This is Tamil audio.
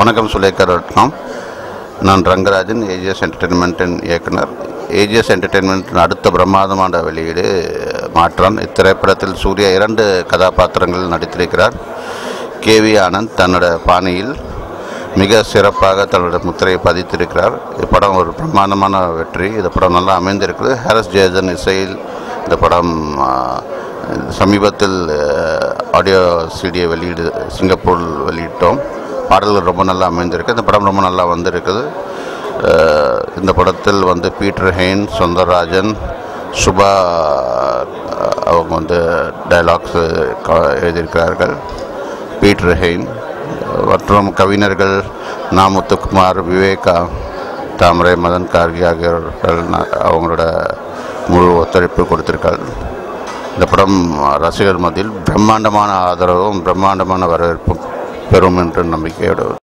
வணக்கம் சுலேகர் டாட் காம் நான் ரங்கராஜன் ஏஜிஎஸ் என்டர்டெயின்மெண்ட்டின் இயக்குனர் ஏஜிஎஸ் என்டர்டெயின்மெண்ட்டின் அடுத்த பிரமாதமான வெளியீடு மாற்றான் இத்திரைப்படத்தில் சூர்யா இரண்டு கதாபாத்திரங்களில் நடித்திருக்கிறார் கேவி ஆனந்த் தன்னோட பாணியில் மிக சிறப்பாக தன்னோட முத்திரையை பதித்திருக்கிறார் இப்படம் ஒரு பிரமாதமான வெற்றி இந்த படம் நல்லா அமைந்திருக்குது ஹாரிஸ் ஜெயசன் இசையில் இந்த படம் ஆ, சமீபத்தில் ஆடியோ சிடியை வெளியீடு சிங்கப்பூர் வெளியிட்டோம் பாடல்கள் ரொம்ப நல்லா அமைந்திருக்கு இந்த படம் ரொம்ப நல்லா வந்திருக்குது அஹ், இந்த படத்தில் வந்து பீட்டர் ஹெயின் சுந்தரராஜன் சுபா அஹ், அவங்க வந்து டைலாக்ஸ் எழுதியிருக்கிறார்கள் பீட்டர் ஹெயின் மற்றும் கவிஞர்கள் நா முத்துக்குமார் விவேகா தாமரை மதன் கார்கி ஆகியோர்கள் ந- அவங்களோட முழு ஒத்துழைப்பு கொடுத்திருக்கார்கள் இந்த படம் ரசிகர் மத்தியில் பிரம்மாண்டமான ஆதரவும் பிரம்மாண்டமான வரவேற்பும் பெறும் என்ற நம்பிக்கையோடு